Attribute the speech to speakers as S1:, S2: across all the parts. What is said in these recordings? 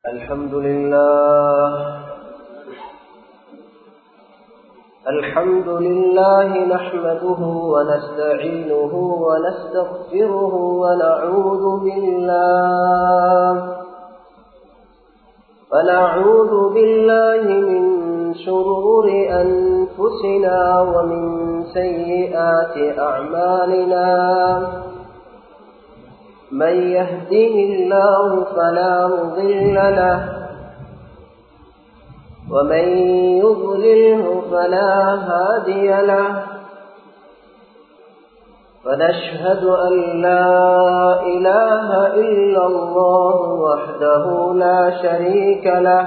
S1: الحمد لله الحمد لله نحمده ونستعينه ونستغفره ونعوذ بالله ونعوذ بالله من شرور أنفسنا ومن سيئات أعمالنا من يهده الله فلا مضل له ومن يضلله فلا هادي له ونشهد أن لا إله إلا الله وحده لا شريك له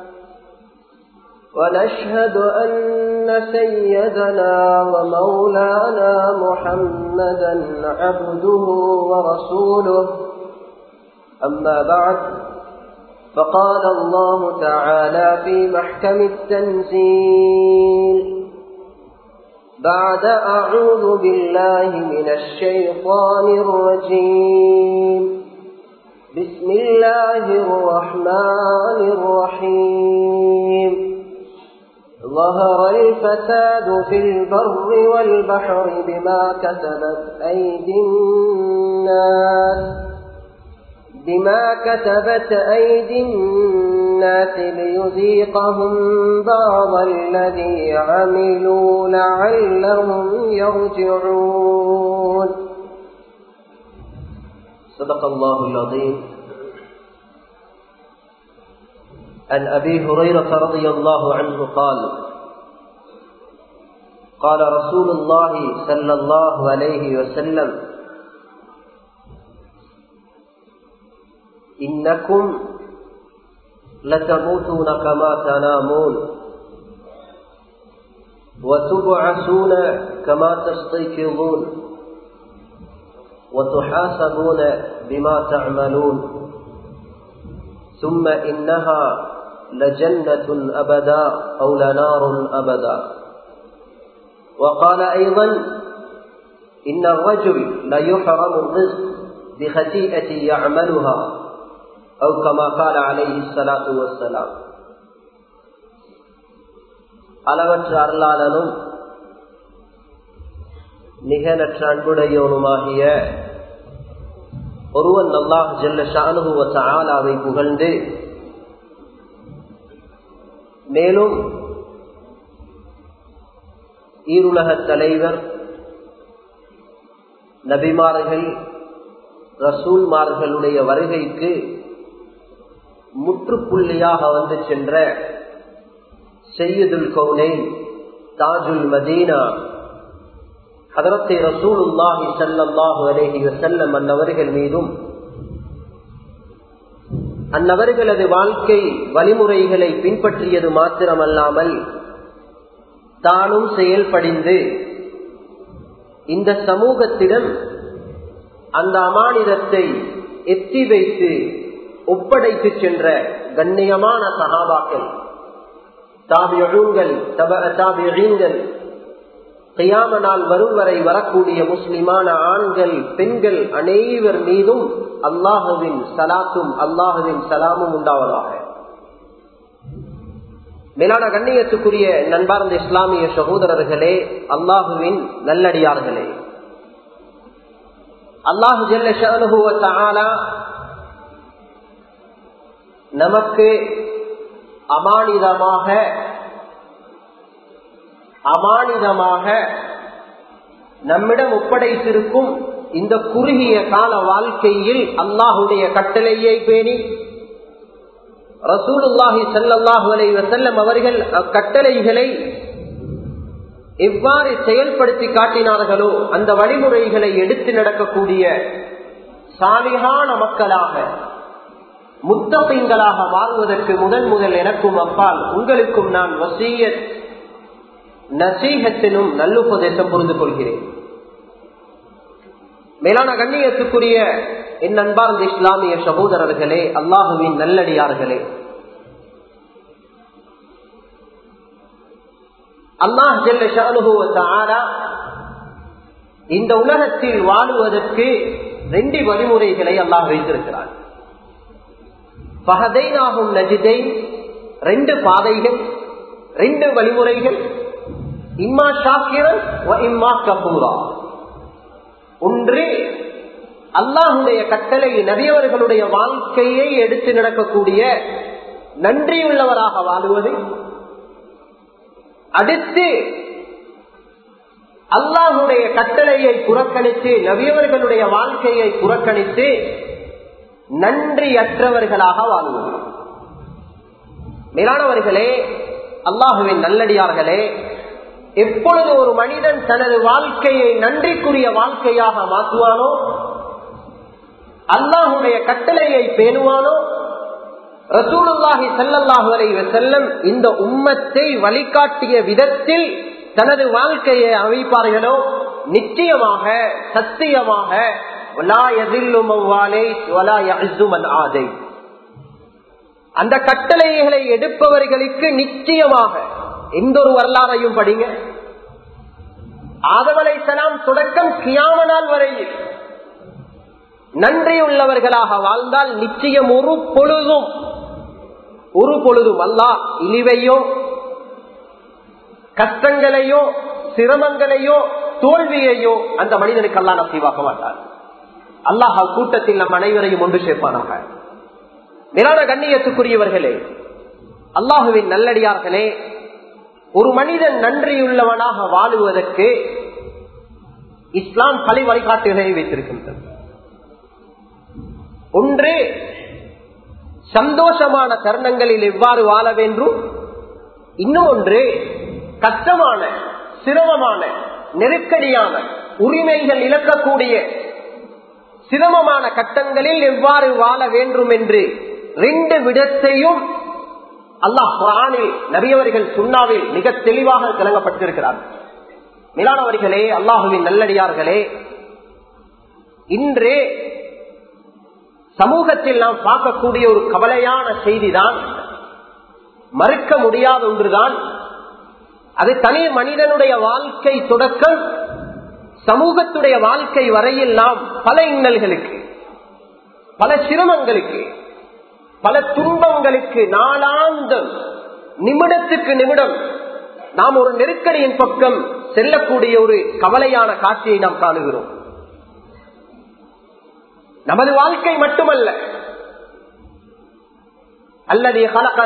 S1: ونشهد أن سيدنا ومولانا محمدا عبده ورسوله أما بعد فقال الله تعالى في محكم التنزيل بعد أعوذ بالله من الشيطان الرجيم بسم الله الرحمن الرحيم ظهر الفساد في البر والبحر بما كسبت أيدي الناس بما كسبت أيدي الناس ليذيقهم بعض الذي عملوا لعلهم يرجعون صدق الله العظيم عن أبي هريرة رضي الله عنه قال قال رسول الله صلى الله عليه وسلم إنكم لتموتون كما تنامون وتبعثون كما تستيقظون وتحاسبون بما تعملون ثم إنها لجنة أبدا أو لنار أبدا وقال أيضا إن الرجل ليحرم الرزق بخطيئة يعملها أو كما قال عليه الصلاة والسلام அளவற்ற அருளாளனும் நிகனற்ற அன்புடையவனுமாகிய ஒருவன் அல்லாஹ் ஜல்ல ஷானுவ ஆலாவை புகழ்ந்து மேலும் ஈருலக தலைவர் நபிமார்கள் ரசூல்மார்களுடைய வருகைக்கு முற்றுப்புள்ளியாக வந்து சென்ற செய்யுதுல் கவுனை தாஜுல் மதீனா ஹதரத்தை ரசூலுல்லாஹி சல்லாஹு அலேஹி வசல்லம் அன்னவர்கள் மீதும் அந்நவர்களது வாழ்க்கை வழிமுறைகளை பின்பற்றியது மாத்திரமல்லாமல் தானும் செயல்படிந்து இந்த சமூகத்திடம் அந்த அமானிதத்தை எத்தி வைத்து ஒப்படைத்து சென்ற கண்ணியமான சகாபாக்கள் தாபியழுங்கள் தாபியங்கள் கையாம நாள் வரும் வரை வரக்கூடிய முஸ்லிமான ஆண்கள் பெண்கள் அனைவர் மீதும் அல்லாஹுவின் சலாத்தும் அல்லாஹுவின் சலாமும் உண்டாவதாக மேலான கண்ணியத்துக்குரிய நண்பார்ந்த இஸ்லாமிய சகோதரர்களே அல்லாஹுவின் நல்லடியார்களே அல்லாஹு ஜல்ல நமக்கு அமானிதமாக அமானிதமாக நம்மிடம் ஒப்படைத்திருக்கும் இந்த குறுகிய கால வாழ்க்கையில் அல்லாஹுடைய கட்டளையை பேணி ரசூலுல்லாஹி சல்லாஹூ அலை வசல்லம் அவர்கள் அக்கட்டளைகளை எவ்வாறு செயல்படுத்தி காட்டினார்களோ அந்த வழிமுறைகளை எடுத்து நடக்கக்கூடிய சாலிகான மக்களாக முத்தப்பெண்களாக மாறுவதற்கு முதன் முதல் எனக்கும் அப்பால் உங்களுக்கும் நான் வசீயத் நசீகத்தினும் நல்லுபதேசம் புரிந்து கொள்கிறேன் மேலான கண்ணியத்துக்குரிய என் அன்பார்ந்த இஸ்லாமிய சகோதரர்களே அல்லாஹுவின் நல்லடியார்களே அல்லாஹ் ஜெல்ல ஷானுகுவ இந்த உலகத்தில் வாழுவதற்கு ரெண்டு வழிமுறைகளை அல்லாஹ் வைத்திருக்கிறார் பகதைனாகும் நஜிதை ரெண்டு பாதைகள் ரெண்டு வழிமுறைகள் இம்மா ஷாக்கிரன் இம்மா கபூரா ஒன்று அல்லாஹுடைய கட்டளை நபியவர்களுடைய வாழ்க்கையை எடுத்து நடக்கக்கூடிய நன்றியுள்ளவராக வாழுவது அடுத்து அல்லாஹுடைய கட்டளையை புறக்கணித்து நபியவர்களுடைய வாழ்க்கையை புறக்கணித்து நன்றியற்றவர்களாக வாழ்வது மேலானவர்களே அல்லாஹுவின் நல்லடியார்களே எப்பொழுது ஒரு மனிதன் தனது வாழ்க்கையை நன்றிக்குரிய வாழ்க்கையாக மாற்றுவானோ அல்லாஹுடைய கட்டளையை பேணுவானோ ரசூலுல்லாஹி சல்லல்லாஹு அலைஹி செல்லம் இந்த உம்மத்தை வழிகாட்டிய விதத்தில் தனது வாழ்க்கையை அமைப்பார்களோ நிச்சயமாக சத்தியமாக அந்த கட்டளைகளை எடுப்பவர்களுக்கு நிச்சயமாக எந்த ஒரு வரலாறையும் படிங்க ஆதவலைசலாம் தொடக்கம் கியாமனால் வரையில் நன்றியுள்ளவர்களாக வாழ்ந்தால் நிச்சயம் ஒரு பொழுதும் ஒரு பொழுதும் அல்லா இழிவையோ கஷ்டங்களையோ சிரமங்களையோ தோல்வியையோ அந்த மனிதனுக்கு அல்லா நசீவாக மாட்டார் அல்லாஹ் கூட்டத்தில் நம் அனைவரையும் ஒன்று சேர்ப்பானாக நிலான கண்ணியத்துக்குரியவர்களே அல்லாஹுவின் நல்லடியார்களே ஒரு மனிதன் நன்றியுள்ளவனாக வாழுவதற்கு இஸ்லாம் பழி வழிகாட்டுகளை வைத்திருக்கின்றது ஒன்று சந்தோஷமான தருணங்களில் எவ்வாறு வாழ வேண்டும் இன்னொன்று கஷ்டமான சிரமமான நெருக்கடியான உரிமைகள் இழக்கக்கூடிய சிரமமான கட்டங்களில் எவ்வாறு வாழ வேண்டும் என்று ரெண்டு விடத்தையும் அல்லாஹ் குரானில் நபியவர்கள் சுண்ணாவில் மிக தெளிவாக கிளங்கப்பட்டிருக்கிறார் மிலானவர்களே அல்லாஹுவின் நல்லடியார்களே இன்று சமூகத்தில் நாம் பார்க்கக்கூடிய ஒரு கவலையான செய்திதான் மறுக்க முடியாத ஒன்றுதான் அது தனி மனிதனுடைய வாழ்க்கை தொடக்கம் சமூகத்துடைய வாழ்க்கை வரையில் நாம் பல இன்னல்களுக்கு பல சிரமங்களுக்கு பல துன்பங்களுக்கு நாளாந்தம் நிமிடத்துக்கு நிமிடம் நாம் ஒரு நெருக்கடியின் பக்கம் செல்லக்கூடிய ஒரு கவலையான காட்சியை நாம் காணுகிறோம் நமது வாழ்க்கை மட்டுமல்ல அல்லது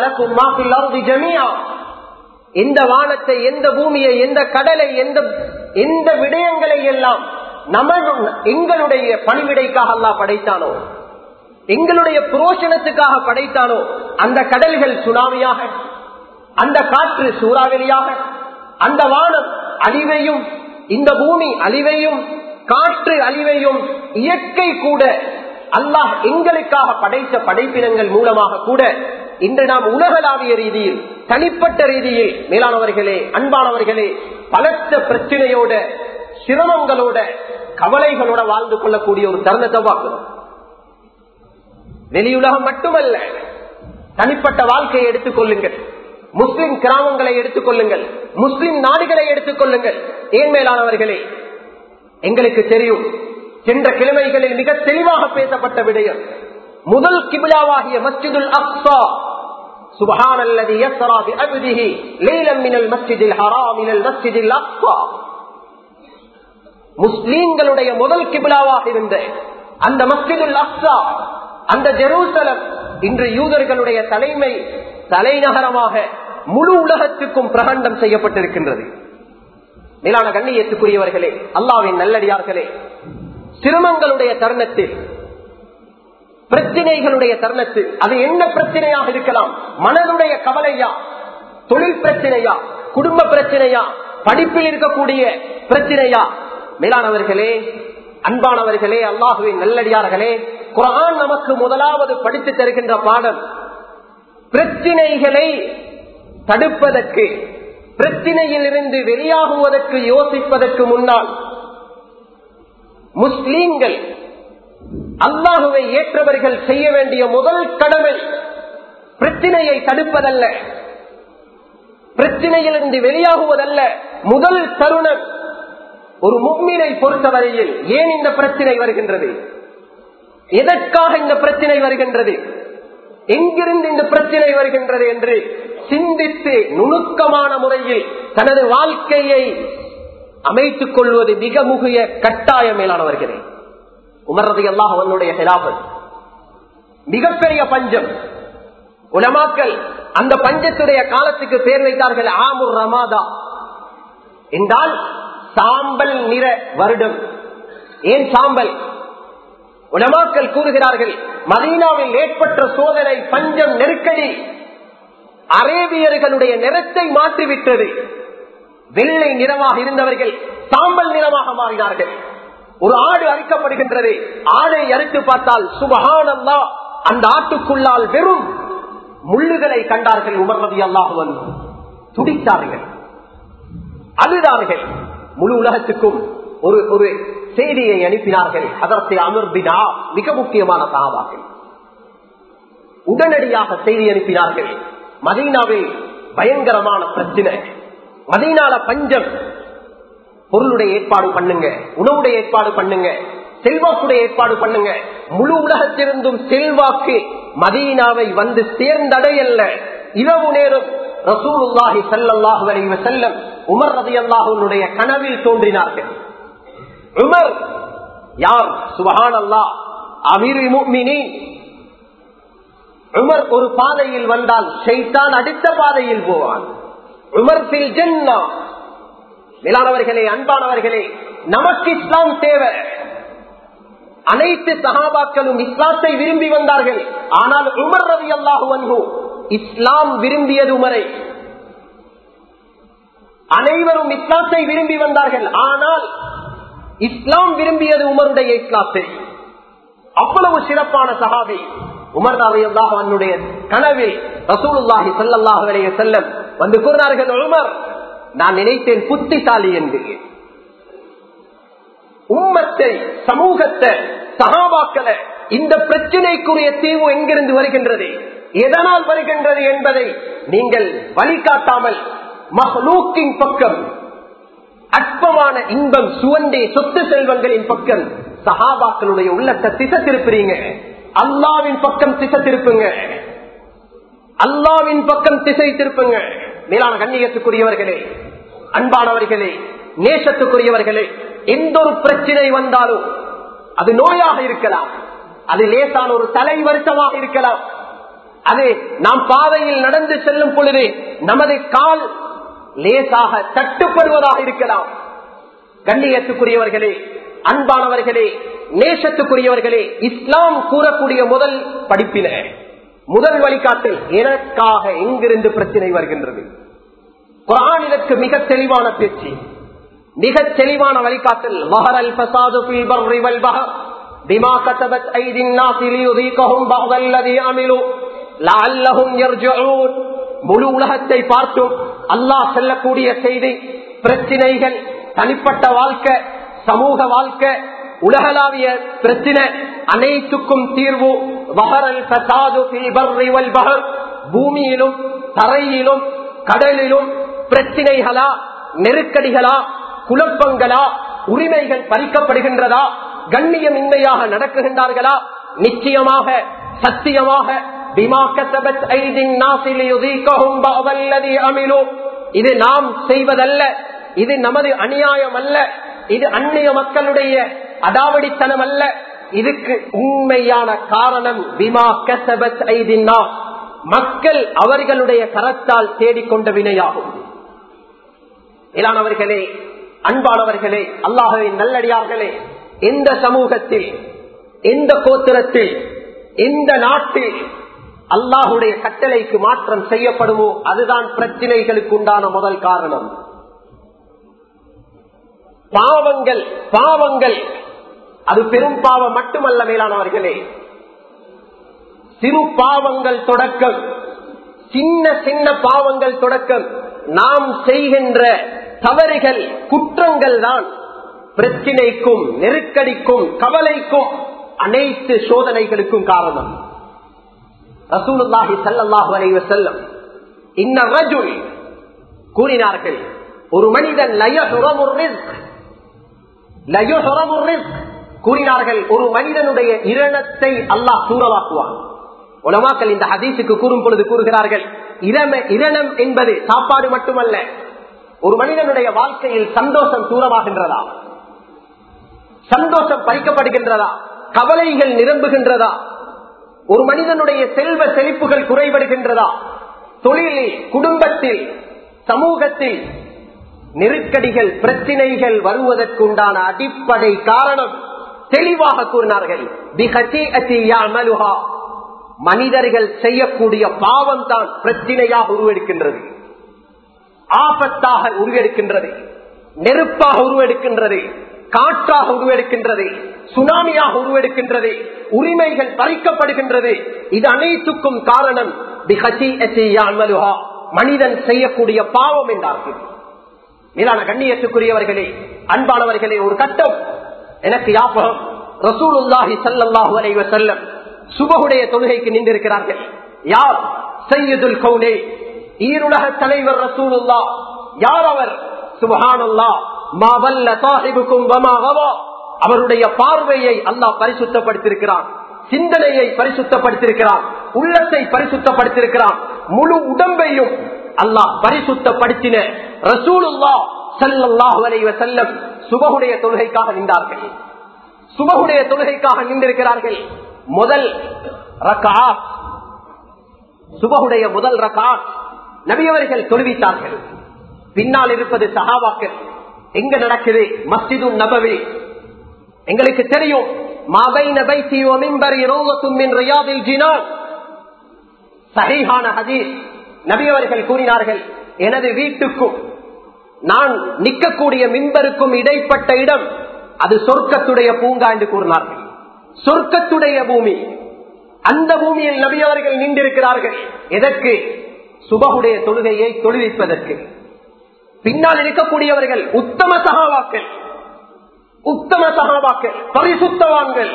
S1: எந்த வானத்தை எந்த பூமியை எந்த கடலை எந்த எந்த விடயங்களை எல்லாம் நம்ம எங்களுடைய பணிவிடைக்காக அல்லா படைத்தானோ எங்களுடைய புரோஷனத்துக்காக படைத்தானோ அந்த கடல்கள் சுனாமியாக அந்த காற்று சூறாவளியாக அந்த வானம் அழிவையும் இந்த பூமி அழிவையும் காற்று அழிவையும் இயற்கை கூட அல்லாஹ் எங்களுக்காக படைத்த படைப்பினங்கள் மூலமாக கூட இன்று நாம் உலகளாவிய ரீதியில் தனிப்பட்ட ரீதியில் மேலானவர்களே அன்பானவர்களே பலத்த பிரச்சனையோட சிரமங்களோட கவலைகளோட வாழ்ந்து கொள்ளக்கூடிய ஒரு தருணத்தை பார்க்கிறோம் வெளியுலகம் மட்டுமல்ல தனிப்பட்ட வாழ்க்கையை எடுத்துக் கொள்ளுங்கள் முஸ்லிம் கிராமங்களை எடுத்துக் கொள்ளுங்கள் முஸ்லிம் நாடுகளை எடுத்துக் கொள்ளுங்கள் ஏன் மேலானவர்களே எங்களுக்கு தெரியும் சென்ற கிழமைகளில் மிக தெளிவாக பேசப்பட்ட விடயம் முதல் கிபிலாவாகிய மஸ்ஜிதுல் அக்ஸா سبحان الذي يسرى بعبده ليلا من المسجد الحرام الى المسجد الاقصى முஸ்லீம்களுடைய முதல் கிபிலாவாக இருந்த அந்த மஸ்ஜிதுல் அக்ஸா அந்த ஜெருசலம் இன்று யூதர்களுடைய தலைமை தலைநகரமாக முழு உலகத்துக்கும் பிரகண்டம் செய்யப்பட்டிருக்கின்றது மேலான கண்ணியத்துக்குரியவர்களே அல்லாவின் நல்லடியார்களே சிரமங்களுடைய தருணத்தில் பிரச்சனைகளுடைய தருணத்தில் அது என்ன பிரச்சனையாக இருக்கலாம் மனதுடைய கவலையா தொழில் பிரச்சனையா குடும்ப பிரச்சனையா படிப்பில் இருக்கக்கூடிய பிரச்சனையா மேலானவர்களே அன்பானவர்களே அல்லாஹுவின் நல்லடியார்களே குரான் நமக்கு முதலாவது படித்து தருகின்ற பாடம் பிரச்சினைகளை தடுப்பதற்கு பிரச்சினையில் இருந்து வெளியாகுவதற்கு யோசிப்பதற்கு முன்னால் முஸ்லீம்கள் அல்லாஹுவை ஏற்றவர்கள் செய்ய வேண்டிய முதல் கடமை பிரச்சினையை தடுப்பதல்ல பிரச்சினையிலிருந்து வெளியாகுவதல்ல முதல் தருணம் ஒரு முக்மீனை பொறுத்தவரையில் ஏன் இந்த பிரச்சனை வருகின்றது எதற்காக இந்த பிரச்சனை வருகின்றது எங்கிருந்து இந்த பிரச்சனை வருகின்றது என்று சிந்தித்து நுணுக்கமான முறையில் தனது வாழ்க்கையை அமைத்துக் கொள்வது மிக முகிய கட்டாய மேலானவர்களே உமர்றது எல்லாம் அவனுடைய ஹிலாபத் மிகப்பெரிய பஞ்சம் உலமாக்கள் அந்த பஞ்சத்துடைய காலத்துக்கு பேர் வைத்தார்கள் ஆமுர் ரமாதா என்றால் சாம்பல் நிற வருடம் ஏன் சாம்பல் உலமாக்கள் கூறுகிறார்கள் மதீனாவில் ஏற்பட்ட சோதனை பஞ்சம் நெருக்கடி அரேபியர்களுடைய நிறத்தை மாற்றிவிட்டது வெள்ளை நிறமாக இருந்தவர்கள் சாம்பல் நிறமாக மாறினார்கள் ஒரு ஆடு அறுக்கப்படுகின்றது ஆடை அறுத்து பார்த்தால் சுபகானந்தா அந்த ஆட்டுக்குள்ளால் வெறும் முள்ளுகளை கண்டார்கள் உமர்நதி அல்லாஹுவன் துடித்தார்கள் அழுதார்கள் முழு உலகத்துக்கும் ஒரு ஒரு செய்தியை அனுப்பினார்கள் அதற்கு அமர்பினா மிக முக்கியமான சகாபாக்கள் உடனடியாக செய்தி அனுப்பினார்கள் மதீனாவில் பயங்கரமான பிரச்சனை மதீனால பஞ்சம் பொருளுடைய ஏற்பாடு பண்ணுங்க உணவுடைய ஏற்பாடு பண்ணுங்க செல்வாக்குடைய ஏற்பாடு பண்ணுங்க முழு உலகத்திலிருந்தும் செல்வாக்கு மதீனாவை வந்து சேர்ந்தடையல்ல இரவு நேரம் ரசூலுல்லாஹி சல்லாஹு அலைவ செல்லம் உமர் ரதி அல்லாஹுடைய கனவில் தோன்றினார்கள் உமர் யார் சுபஹான் அல்லா அமீர் உமர் ஒரு பாதையில் வந்தால் ஷைத்தான் அடுத்த பாதையில் போவான் உமர் பில் ஜன்னா மேலானவர்களே அன்பானவர்களே நமக்கு இஸ்லாம் தேவை அனைத்து சகாபாக்களும் இஸ்லாத்தை விரும்பி வந்தார்கள் ஆனால் உமர் ரவி அல்லாஹு வன்ஹு இஸ்லாம் விரும்பியது உமரை அனைவரும் இஸ்லாத்தை விரும்பி வந்தார்கள் ஆனால் இஸ்லாம் விரும்பியது உமருடைய இஸ்லாத்தை அவ்வளவு சிறப்பான சகாபி உமர் ரவி அல்லாஹ் அவனுடைய கனவில் ரசூலுல்லாஹி சல்லாஹு அலைய செல்லம் வந்து கூறினார்கள் உமர் நான் நினைத்தேன் புத்திசாலி என்று உம்மத்தை சமூகத்தை சகாபாக்களை இந்த பிரச்சனைக்குரிய தீர்வு எங்கிருந்து வருகின்றது எதனால் வருகின்றது என்பதை நீங்கள் வழிகாட்டாமல் மஹ்லூக்கின் பக்கம் அற்பமான இன்பம் சுவண்டே சொத்து செல்வங்களின் பக்கம் சகாபாக்களுடைய உள்ளத்தை திசை திருப்புறீங்க அல்லாவின் பக்கம் திசை திருப்புங்க அல்லாவின் பக்கம் திசை திருப்புங்க மேலான கண்ணியத்துக்குரியவர்களே அன்பானவர்களே நேசத்துக்குரியவர்களே எந்த ஒரு பிரச்சனை வந்தாலும் அது நோயாக இருக்கலாம் அது லேசான ஒரு தலை வருத்தமாக இருக்கலாம் அது நாம் பாதையில் நடந்து செல்லும் பொழுது நமது கால் லேசாக தட்டுப்படுவதாக இருக்கலாம் கண்ணியத்துக்குரியவர்களே அன்பானவர்களே நேசத்துக்குரியவர்களே இஸ்லாம் கூறக்கூடிய முதல் படிப்பின முதல் வழிகாட்டல் எனக்காக எங்கிருந்து பிரச்சனை வருகின்றது குரான் இதற்கு மிக தெளிவான பேச்சு மிக தெளிவான வழிகாட்டல் மஹரல் ஃபசாது ஃபில் பர்ரி வல் பஹர் பிமா கதபத் ஐதின் நாஸ் லியுதீகஹும் பஅத அல்லதி அமிலு லஅல்லஹும் யர்ஜூன் முழு உலகத்தை பார்த்தும் அல்லாஹ் சொல்லக்கூடிய செய்தி பிரச்சனைகள் தனிப்பட்ட வாழ்க்கை சமூக வாழ்க்கை உலகளாவிய பிரச்சனை அனைத்துக்கும் தீர்வு வஹரல் ஃபசாது ஃபில் பர்ரி வல் பஹர் பூமியிலும் தரையிலும் கடலிலும் பிரச்சனைகளா நெருக்கடிகளா குழப்பங்களா உரிமைகள் பறிக்கப்படுகின்றதா கண்ணியமின்மையாக நடக்குகின்றார்களா நிச்சயமாக சத்தியமாக இது நாம் செய்வதல்ல இது நமது அநியாயம் அல்ல இது அந்நிய மக்களுடைய அடாவடித்தனம் அல்ல இதுக்கு உண்மையான காரணம் விமா கசபத் ஐதின்னா மக்கள் அவர்களுடைய கரத்தால் தேடிக்கொண்ட வினையாகும் இலானவர்களே அன்பானவர்களே அல்லாஹுவின் நல்லடியார்களே எந்த சமூகத்தில் எந்த கோத்திரத்தில் எந்த நாட்டில் அல்லாஹுடைய கட்டளைக்கு மாற்றம் செய்யப்படுமோ அதுதான் பிரச்சனைகளுக்கு உண்டான முதல் காரணம் பாவங்கள் பாவங்கள் அது பெரும் பாவம் மட்டுமல்ல மேலானவர்களே சிறு பாவங்கள் தொடக்கம் சின்ன சின்ன பாவங்கள் தொடக்கம் நாம் செய்கின்ற தவறுகள் குற்றங்கள் தான் பிரச்சினைக்கும் நெருக்கடிக்கும் கவலைக்கும் அனைத்து சோதனைகளுக்கும் காரணம் ரசூலுல்லாஹி சல்லாஹூ அலைவ செல்லம் இன்ன ரஜுல் கூறினார்கள் ஒரு மனிதன் கூறினார்கள் ஒரு மனிதனுடைய இரணத்தை அல்லாஹ் தூரவாக்குவான் உலமாக்கள் இந்த ஹதீஸுக்கு கூறும் பொழுது கூறுகிறார்கள் இரம இரணம் என்பது சாப்பாடு மட்டுமல்ல ஒரு மனிதனுடைய வாழ்க்கையில் சந்தோஷம் தூரமாகின்றதா சந்தோஷம் பறிக்கப்படுகின்றதா கவலைகள் நிரம்புகின்றதா ஒரு மனிதனுடைய செல்வ செழிப்புகள் குறைபடுகின்றதா தொழிலில் குடும்பத்தில் சமூகத்தில் நெருக்கடிகள் பிரச்சினைகள் வருவதற்குண்டான அடிப்படை காரணம் தெளிவாக கூறினார்கள் மனிதர்கள் செய்யக்கூடிய பாவம் தான் பிரச்சினையாக உருவெடுக்கின்றது ஆபத்தாக உருவெடுக்கின்றது நெருப்பாக உருவெடுக்கின்றது காற்றாக உருவெடுக்கின்றது சுனாமியாக உருவெடுக்கின்றது உரிமைகள் பறிக்கப்படுகின்றது இது அனைத்துக்கும் காரணம் மனிதன் செய்யக்கூடிய பாவம் என்றார்கள் மேலான கண்ணியத்துக்குரியவர்களே அன்பானவர்களே ஒரு கட்டம் எனக்கு யாபகம் ரசூலுல்லாஹி சல்லாஹூ அலைவ செல்லம் சுபகுடைய தொழுகைக்கு நின்றிருக்கிறார்கள் யார் சையதுல் கவுனே ஈருலக தலைவர் ரசூலுல்லா யார் அவர் சுபஹானல்லா மாவல்ல சாஹிபுக்கும் அவருடைய பார்வையை அல்லாஹ் பரிசுத்தப்படுத்திருக்கிறான் சிந்தனையை பரிசுத்தப்படுத்திருக்கிறான் உள்ளத்தை பரிசுத்தப்படுத்திருக்கிறான் முழு உடம்பையும் அல்லாஹ் பரிசுத்தப்படுத்தின ரசூலுல்லா சல்லாஹு அலைவ செல்லம் சுபகுடைய தொழுகைக்காக நின்றார்கள் சுபகுடைய தொழுகைக்காக நின்றிருக்கிறார்கள் முதல் ரகாத் சுபகுடைய முதல் ரகாத் நபியவர்கள் தொழுவித்தார்கள் பின்னால் இருப்பது சஹாபாக்கள் எங்க நடக்குது மஸ்ஜிது நபவி எங்களுக்கு தெரியும் சகிஹான ஹதீஸ் நபியவர்கள் கூறினார்கள் எனது வீட்டுக்கும் நான் நிற்கக்கூடிய மின்பருக்கும் இடைப்பட்ட இடம் அது சொர்க்கத்துடைய பூங்கா என்று கூறினார்கள் சொர்க்கத்துடைய பூமி அந்த பூமியில் நபியவர்கள் நின்றிருக்கிறார்கள் எதற்கு சுபகுடைய தொழுகையை தொழுவிப்பதற்கு பின்னால் இருக்கக்கூடியவர்கள் உத்தம சகாவாக்கள் உத்தம சகாபாக்கள் பரிசுத்தவான்கள்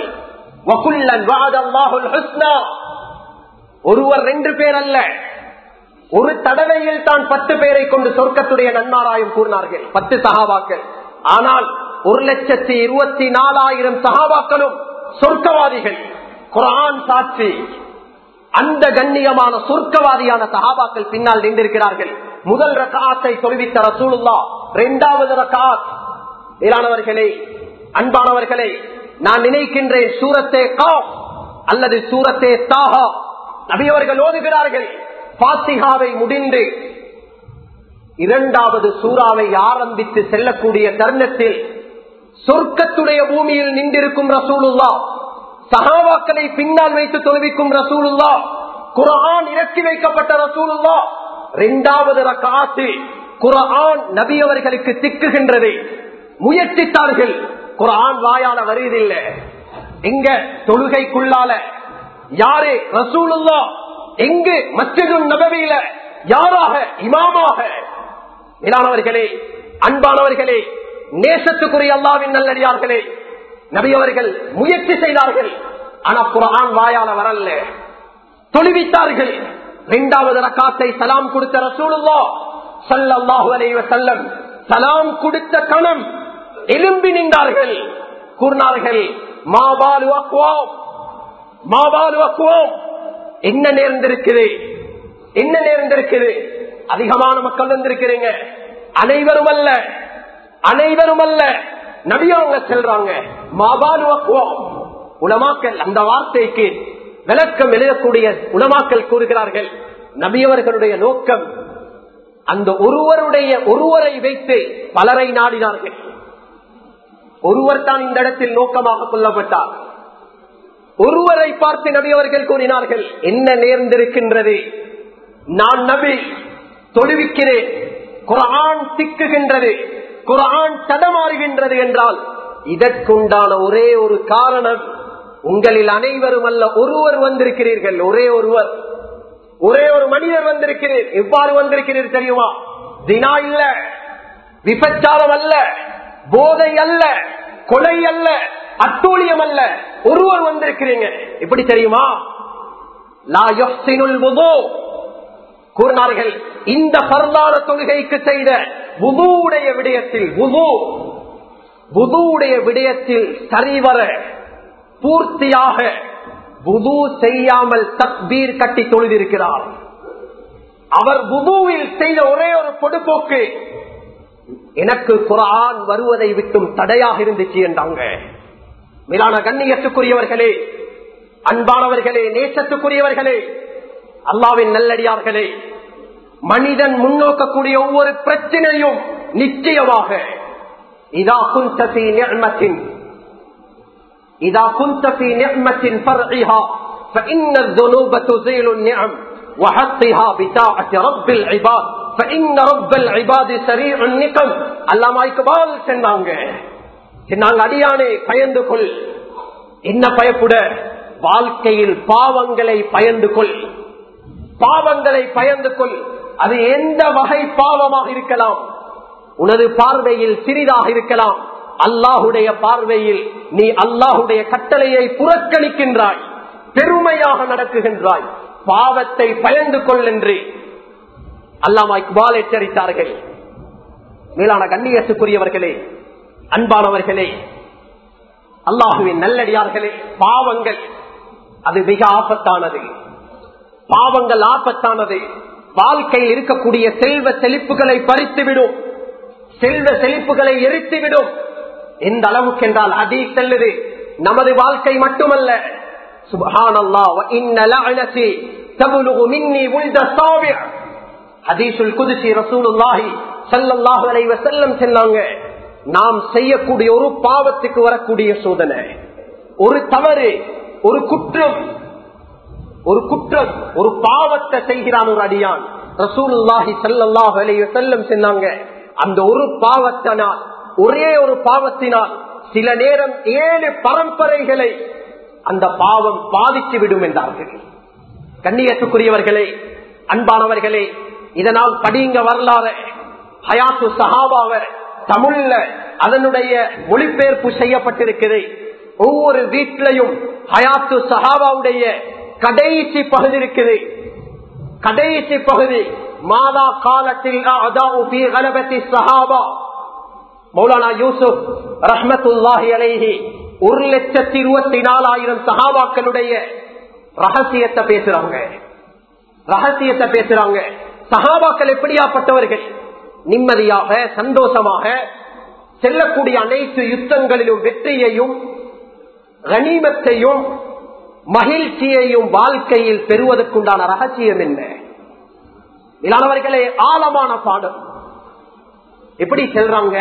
S1: ஒருவர் ரெண்டு பேர் அல்ல ஒரு தடவையில் தான் பத்து பேரை கொண்டு சொர்க்கத்துடைய நன்மாராயம் கூறினார்கள் பத்து சகாபாக்கள் ஆனால் ஒரு லட்சத்தி இருபத்தி நாலாயிரம் சகாபாக்களும் சொர்க்கவாதிகள் குரான் சாட்சி அந்த கண்ணியமான சொர்க்கவாதியான சகாபாக்கள் பின்னால் நின்றிருக்கிறார்கள் முதல் ரகாத்தை தொழுவித்த ரசூலுல்லா இரண்டாவது ரகாத் மேலானவர்களே அன்பானவர்களே நான் நினைக்கின்றேன் சூரத்தே கா அல்லது சூரத்தே தாகா நபியவர்கள் ஓதுகிறார்கள் பாத்திகாவை முடிந்து இரண்டாவது சூறாவை ஆரம்பித்து செல்லக்கூடிய தருணத்தில் சொர்க்கத்துடைய பூமியில் நின்றிருக்கும் ரசூலுல்லா சகாவாக்களை பின்னால் வைத்து தொழுவிக்கும் ரசூலுல்லா குரான் இறக்கி வைக்கப்பட்ட ரசூலுல்லா இரண்டாவது ரக்காத்து குரான் நபியவர்களுக்கு திக்குகின்றது முயற்சித்தார்கள் குரான் வாயால வருவதில்லை எங்க தொழுகைக்குள்ளால யாரு ரசூலுல்லா எங்கு மற்றதும் நபவியில யாராக இமாமாக இலானவர்களே அன்பானவர்களே நேசத்துக்குரிய அல்லாவின் நல்லடியார்களே நபியவர்கள் முயற்சி செய்தார்கள் ஆனா குரான் வாயால வரல தொழுவித்தார்கள் இரண்டாவது ரக்காத்தை சலாம் கொடுத்த ரசூலுல்லா சல்லாஹு அலைவ செல்லம் சலாம் கொடுத்த கணம் எலும்பி நின்றார்கள் கூறினார்கள் மாபாலு அக்குவோம் மாபாலு அக்குவோம் என்ன நேர்ந்திருக்குது என்ன நேர்ந்திருக்குது அதிகமான மக்கள் வந்திருக்கிறீங்க அனைவரும் அல்ல அனைவரும் அல்ல நபியவங்க செல்றாங்க மாபாலு அக்குவோம் உலமாக்கல் அந்த வார்த்தைக்கு விளக்கம் எழுதக்கூடிய உலமாக்கல் கூறுகிறார்கள் நபியவர்களுடைய நோக்கம் அந்த ஒருவருடைய ஒருவரை வைத்து பலரை நாடினார்கள் ஒருவர் தான் இந்த இடத்தில் நோக்கமாக கொல்லப்பட்டார் ஒருவரை பார்த்து நபி அவர்கள் கூறினார்கள் என்ன நேர்ந்திருக்கின்றது நான் நபி தொழுவிக்கிறேன் குரான் திக்குகின்றது குரான் தடமாறுகின்றது என்றால் இதற்குண்டான ஒரே ஒரு காரணம் உங்களில் அனைவரும் அல்ல ஒருவர் வந்திருக்கிறீர்கள் ஒரே ஒருவர் ஒரே ஒரு மனிதர் வந்திருக்கிறீர் எவ்வாறு வந்திருக்கிறீர் தெரியுமா தினா இல்ல விபச்சாரம் அல்ல போதை அல்ல கொலை அல்ல அட்டூழியம் அல்ல ஒருவர் வந்திருக்கிறீங்க எப்படி தெரியுமா லா யஹ்சினுல் வுது கூறினார்கள் இந்த பரதான தொழுகைக்கு செய்த வுதுவுடைய விடயத்தில் வுது வுதுவுடைய விடயத்தில் சரிவர பூர்த்தியாக புது செய்யாமல் தக்பீர் கட்டி தொழுதிருக்கிறார் அவர் புதுவில் செய்த ஒரே ஒரு பொடுப்போக்கு எனக்கு குரான் வருவதை விட்டும் தடையாக இருந்துச்சு என்றாங்க மேலான கண்ணியத்துக்குரியவர்களே அன்பானவர்களே நேசத்துக்குரியவர்களே அல்லாவின் நல்லடியார்களே மனிதன் முன்னோக்கக்கூடிய ஒவ்வொரு பிரச்சனையும் நிச்சயமாக இதா குந்தபி நியமத்தின் இதா குந்தபி நியமத்தின் فرعها فإن الذنوب تزيل النعم وحقها بتاعة رب العباد فإن رب العباد سريع النقم அல்லாமா இக்பால் சொன்னாங்க சொன்னாங்க அடியானே பயந்து கொள் என்ன பயப்புட வாழ்க்கையில் பாவங்களை பயந்து கொள் பாவங்களை பயந்து கொள் அது எந்த வகை பாவமாக இருக்கலாம் உனது பார்வையில் சிறிதாக இருக்கலாம் அல்லாஹுடைய பார்வையில் நீ அல்லாஹுடைய கட்டளையை புறக்கணிக்கின்றாய் பெருமையாக நடக்குகின்றாய் பாவத்தை பயந்து கொள் என்று அல்லாமா இக்பால் எச்சரித்தார்கள் மேலான கண்ணியத்துக்குரியவர்களே அன்பானவர்களே அல்லாஹுவின் நல்லடியார்களே பாவங்கள் அது மிக ஆபத்தானது பாவங்கள் ஆபத்தானது வாழ்க்கையில் இருக்கக்கூடிய செல்வ செழிப்புகளை பறித்துவிடும் செல்வ செழிப்புகளை எரித்துவிடும் எந்த அளவுக்கு என்றால் அதி செல்லுது நமது வாழ்க்கை மட்டுமல்ல சுபஹானல்லா இன்ன லஅனதி தபலுகு மின்னி உல்த சாபிஅ ஹதீஸுல் குதுசி ரசூலுல்லாஹி ஸல்லல்லாஹு அலைஹி வஸல்லம் சொன்னாங்க நாம் செய்யக்கூடிய ஒரு பாவத்துக்கு வரக்கூடிய சோதனை ஒரு தவறு ஒரு குற்றம் ஒரு குற்றம் ஒரு பாவத்தை செய்கிறான் ஒரு அடியான் ரசூலுல்லாஹி ஸல்லல்லாஹு அலைஹி வஸல்லம் சொன்னாங்க அந்த ஒரு பாவத்தினால் ஒரே ஒரு பாவத்தினால் சில நேரம் ஏழு பரம்பரைகளை அந்த பாவம் பாதித்து விடும் என்றார்கள் கண்ணியத்துக்குரியவர்களே அன்பானவர்களே இதனால் படிங்க வரலாறு ஹயாத்து சஹாபாவ தமிழ்ல அதனுடைய மொழிபெயர்ப்பு செய்யப்பட்டிருக்கிறது ஒவ்வொரு வீட்டிலையும் ஹயாத்து சஹாபாவுடைய கடைசி பகுதி இருக்குது கடைசி பகுதி மாதா காலத்தில் சஹாபா மௌலானா யூசுப் ரஹமத்துல்லாஹி அலைஹி ஒரு லட்சத்தி இருபத்தி நாலாயிரம் சஹாபாக்களுடைய ரகசியத்தை பேசுறாங்க ரகசியத்தை பேசுறாங்க சஹாபாக்கள் எப்படியாப்பட்டவர்கள் நிம்மதியாக சந்தோஷமாக செல்லக்கூடிய அனைத்து யுத்தங்களிலும் வெற்றியையும் கனிமத்தையும் மகிழ்ச்சியையும் வாழ்க்கையில் பெறுவதற்குண்டான ரகசியம் என்ன இல்லாதவர்களே ஆழமான பாடம் எப்படி செல்றாங்க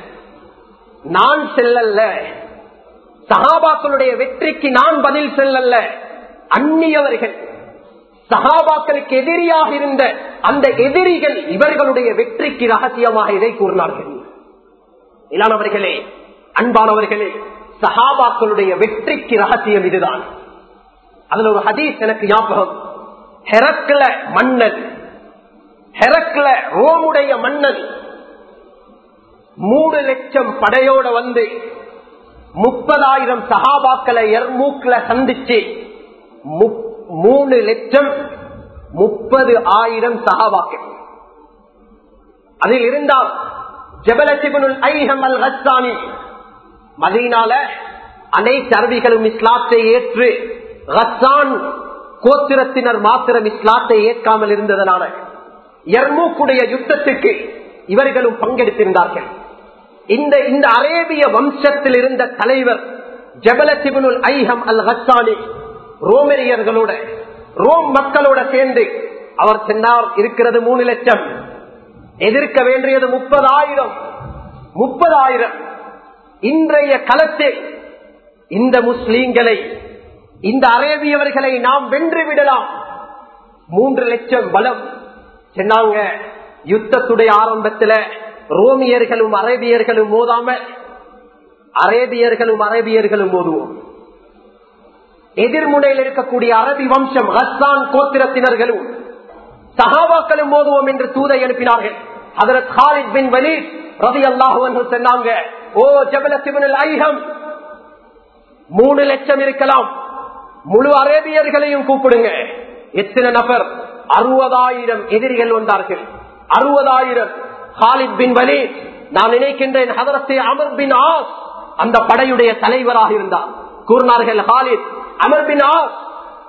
S1: நான் செல்லல்ல சகாபாக்களுடைய வெற்றிக்கு நான் பதில் செல்லல்ல அந்நியவர்கள் சகாபாக்களுக்கு எதிரியாக இருந்த அந்த எதிரிகள் இவர்களுடைய வெற்றிக்கு ரகசியமாக இதை கூறினார்கள் இல்லானவர்களே அன்பானவர்களே சஹாபாக்களுடைய வெற்றிக்கு ரகசியம் இதுதான் அதுல ஒரு ஹதீஸ் எனக்கு ஞாபகம் ஹெரக்ல மன்னன் ஹெரக்ல ரோமுடைய மன்னன் மூணு லட்சம் படையோட வந்து முப்பதாயிரம் சகாபாக்களை எர்மூக்ல சந்திச்சு மூணு லட்சம் முப்பது ஆயிரம் சகாபாக்கள் அதில் இருந்தால் ஜபலசிபனுல் ஐஹம் அல் ஹஸ்தானி மதீனால அனைத்து அரபிகளும் இஸ்லாத்தை ஏற்று ரஸ்தான் கோத்திரத்தினர் மாத்திரம் இஸ்லாத்தை ஏற்காமல் இருந்ததனால எர்மூக்குடைய யுத்தத்துக்கு இவர்களும் பங்கெடுத்திருந்தார்கள் இந்த இந்த அரேபிய வம்சத்தில் இருந்த தலைவர் ஜபலசிபனுல் ஐஹம் அல் ஹஸ்தானி ரோமெரியர்களோட ரோம் மக்களோட சேர்ந்து அவர் சென்றார் இருக்கிறது மூணு லட்சம் எதிர்க்க வேண்டியது முப்பதாயிரம் முப்பதாயிரம் இன்றைய களத்தில் இந்த முஸ்லீம்களை இந்த அரேபியவர்களை நாம் வென்று விடலாம் மூன்று லட்சம் பலம் சொன்னாங்க யுத்தத்துடைய ஆரம்பத்தில் ரோமியர்களும் அரேபியர்களும் மோதாம அரேபியர்களும் அரேபியர்களும் மோதுவோம் எதிர்முனையில் இருக்கக்கூடிய அரபி வம்சம் ஹஸ்தான் கோத்திரத்தினர்களும் சகாபாக்களும் மோதுவோம் என்று தூதை அனுப்பினார்கள் அதற்கு ஹாலித் பின் வலீத் ரவி அல்லாஹு என்று சொன்னாங்க ஓ ஜபல சிவனில் ஐகம் மூணு லட்சம் இருக்கலாம் முழு அரேபியர்களையும் கூப்பிடுங்க எத்தனை நபர் அறுபதாயிரம் எதிரிகள் வந்தார்கள் அறுபதாயிரம் ஹாலித் பின் வலீத் நான் நினைக்கின்றேன் ஹதரத்தை அமர் பின் ஆஸ் அந்த படையுடைய தலைவராக இருந்தார் கூறினார்கள் ஹாலித் அமர் பின் ஆஸ்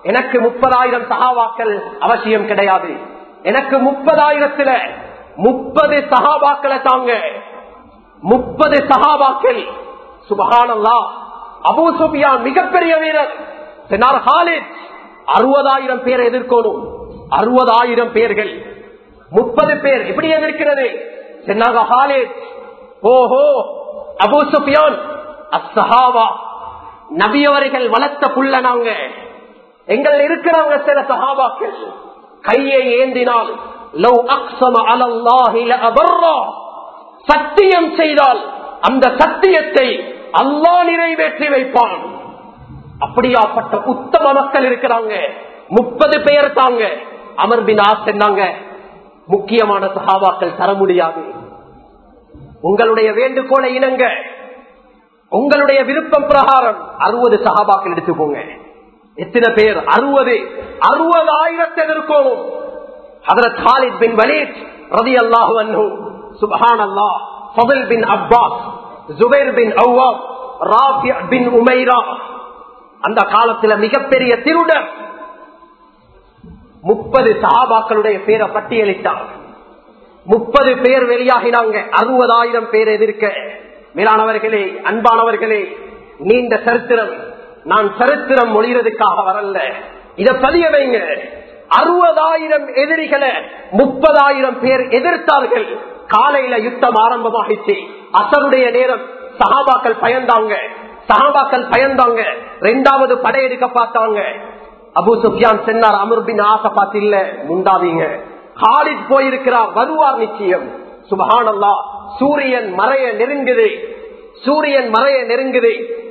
S1: எனக்கு முப்பதாயிரம் சகாவாக்கள் அவசியம் கிடையாது எனக்கு முப்பதாயிரத்துல முப்பது சகாபாக்களை தாங்க முப்பது சகாபாக்கள் சுபகானல்லா அபூ சுபியான் மிகப்பெரிய வீரர் சென்னார் ஹாலித் அறுபதாயிரம் பேர் எதிர்க்கணும் அறுபதாயிரம் பேர்கள் முப்பது பேர் எப்படி எதிர்க்கிறது சென்னாங்க ஹாலித் ஓஹோ அபூ சுபியான் அஸ்ஸஹாவா நபியவர்கள் வளர்த்த புள்ள நாங்க எங்கள் இருக்கிறவங்க சில சகாபாக்கள் கையை ஏந்தினால் லவ் அக்ஸம அலல்லாஹி லஅபர்ரா சத்தியம் செய்தால் அந்த சத்தியத்தை அல்லாஹ் நிறைவேற்றி வைப்பான் அப்படியாப்பட்ட உத்தம மக்கள் இருக்கிறாங்க முப்பது பேர் தாங்க அமர்பின் ஆசன்னாங்க முக்கியமான சகாபாக்கள் தர முடியாது உங்களுடைய வேண்டுகோளை இணங்க உங்களுடைய விருப்பம் பிரகாரம் அறுபது சகாபாக்கள் எடுத்துக்கோங்க எத்தனை பேர் அறுபது அறுபதாயிரத்தை இருக்கணும் ஹதரத் ஹாலித் பின் வலீத் ரதி அல்லாஹு அன்ஹு சுபஹான் அல்லாஹ் Fadl bin Abbas Zubair bin Awwam Rafi bin Umaira அந்த காலத்துல மிகப்பெரிய திருடர் முப்பது சஹாபாக்களுடைய பேரை பட்டியலிட்டார் முப்பது பேர் வெளியாகினாங்க அறுபதாயிரம் பேர் எதிர்க்க மேலானவர்களே அன்பானவர்களே நீண்ட சரித்திரம் நான் சரித்திரம் மொழிகிறதுக்காக வரல இத பதிய வைங்க அறுபதாயிரம் எதிரிகளை முப்பதாயிரம் பேர் எதிர்த்தார்கள் காலையில யுத்தம் ஆரம்பமாகிச்சு அசருடைய நேரம் சஹாபாக்கள் பயந்தாங்க சஹாபாக்கள் பயந்தாங்க ரெண்டாவது படையெடுக்க பார்த்தாங்க அபு சுஃபியான் சென்னார் அமர்பின் ஆசை பார்த்து இல்ல முண்டாதீங்க ஹாலித் போயிருக்கிறார் வருவார் நிச்சயம் சுபஹானல்லா சூரியன் மறைய நெருங்குது சூரியன் மறைய நெருங்குது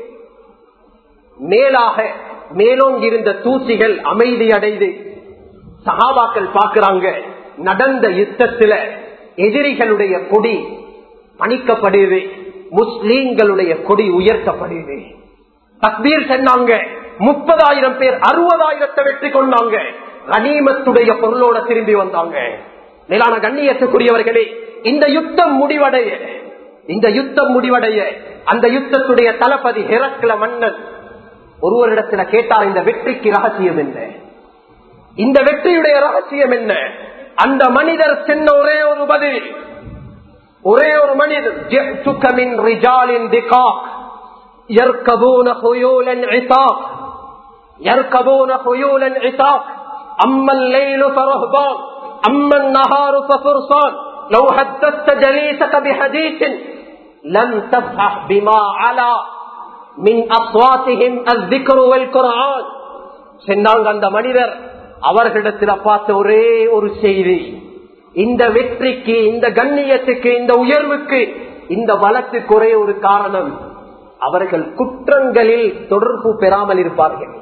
S1: மேலாக மேலோங்கி இருந்த தூசிகள் அமைதி அடைது சகாபாக்கள் பாக்குறாங்க நடந்த யுத்தத்துல எதிரிகளுடைய கொடி பணிக்கப்படுது முஸ்லீம்களுடைய கொடி உயர்த்தப்படுது தக்பீர் சொன்னாங்க முப்பதாயிரம் பேர் அறுபதாயிரத்தை வெற்றி கொண்டாங்க கனிமத்துடைய பொருளோட திரும்பி வந்தாங்க மேலான கண்ணியத்துக்குரியவர்களே இந்த யுத்தம் முடிவடைய இந்த யுத்தம் முடிவடைய அந்த யுத்தத்துடைய தளபதி ஹெரக்ல மன்னன் ஒருவரிடத்துல கேட்டார் இந்த வெற்றிக்கு ரகசியம் என்ன இந்த வெற்றியுடைய ரகசியம் என்ன அந்த மனிதர் சென்ன ஒரே ஒரு பதில் ஒரே ஒரு மனிதர் جئتك من رجال دقاق يركبون خيولا عتاق يركبون خيولا عتاق أما الليل فرهبان أما النهار ففرصان لو حدثت جليسك بحديث لم تفح بما على من أصواتهم الذكر والقرآن சென்னாங்க அந்த மனிதர் அவர்களிடத்தில் பார்த்த ஒரே ஒரு செய்தி இந்த வெற்றிக்கு இந்த கண்ணியத்துக்கு இந்த உயர்வுக்கு இந்த வழக்குக்கு ஒரே ஒரு காரணம் அவர்கள் குற்றங்களில் தொடர்பு பெறாமல் இருப்பார்கள்